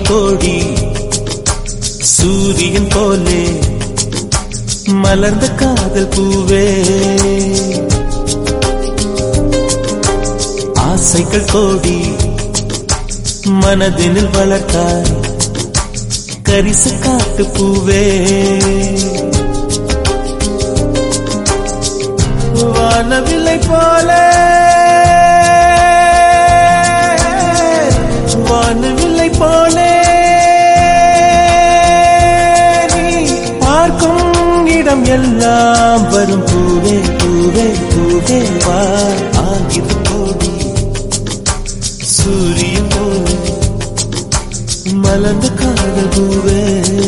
கோடி சூரியன் போலே மலர்ந்த காதல் பூவே ஆசைகள் கோடி மனதினில் வளர்த்தாய் கரிச காட்டு பூவே வானவில்லை போல வானவில்லை போல நீ பார்க்கும் இடம் எல்லாம் வரும் பூவே பூவே பூவே வா ஆகிது கோடி சூரியன் போல மலர்ந்த காதல் பூவே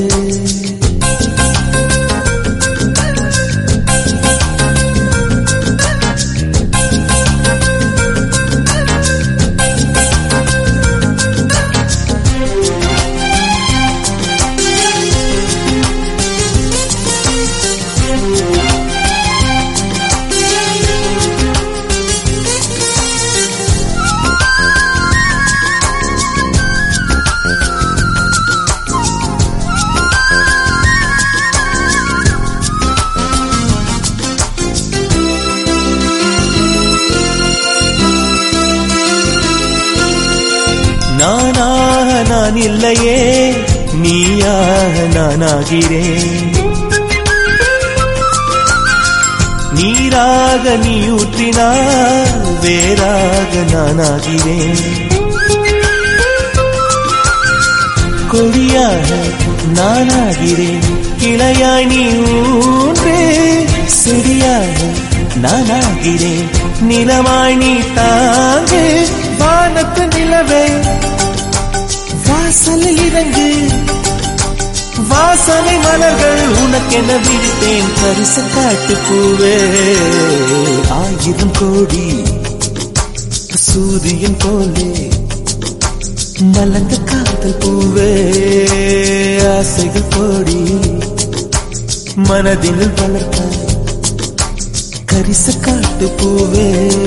நானாக நான் இல்லையே நீயாக நானாகிறேன் நீராக நீ ஊற்றினால் வேறாக நானாகிறேன் கொடியாக நானாகிறேன் கிளையாய் நீ ஊன்று செடியாக நானாகிறேன் நிலமாய் நீ தாங்கு வானத்து நிலவே வாசலில் இறங்கு வாசனை மலர்கள் உனக்கென விடுத்தேன் பரிச காட்டு பூவே ஆயிரம் கோடி சூரியன் போலே மலர்ந்த காதல் பூவே ஆசைகள் கோடி மனதினில் வளர்த்த கரிச காட்டு பூவே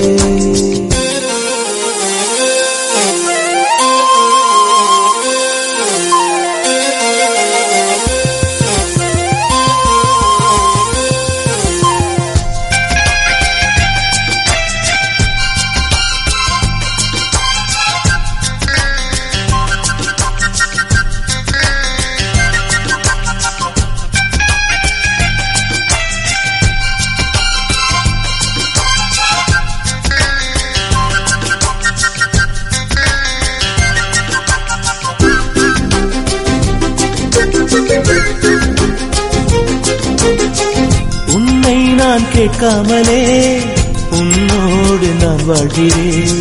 உன்னை நான் கேட்காமலே உன்னோடு நான் வாழ்கிறேன்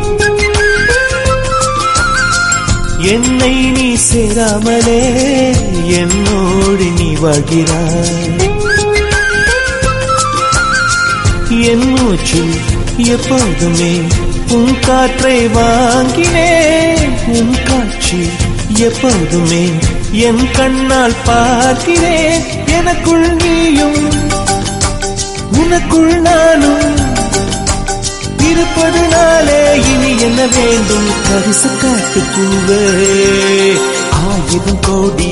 என்னை நீ சேராமலே என்னோடு நீ வாழ்கிறாய் என் மூச்சு எப்போதுமே உன் காற்றை வாங்கினேன் உன் காட்சி எப்போதுமே என் கண்ணால் பார்க்கிறேன் எனக்குள் நீயும் உனக்குள் நானும் இருப்பதனாலே இனி என்ன வேண்டும் கரிச காட்டு பூவே ஆயிரம் கோடி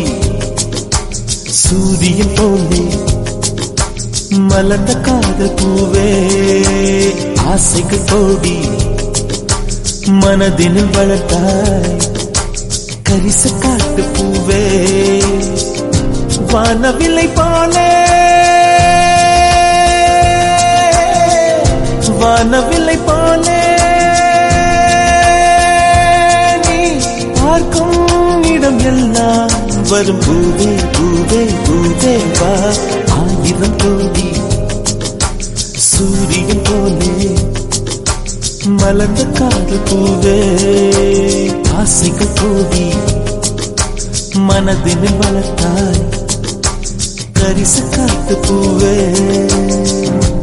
சூரியன் போலே மலர்ந்த காதல் பூவே ஆசைகள் கோடி மனதினில் வளர்த்தாய் கரிச காட்டு பூவே வானவில்லை போலே வானவில்லை போலே நீ பார்க்கும் இடம் எல்லாம் வரும் பூவே பூவே பூவே வா ஆயிரம் கோடி சூரியன் போலே மலர்ந்த காதல் பூவே ஆசைகள் கோடி மனதினில் வளர்த்தாய் கரிச காட்டு பூவே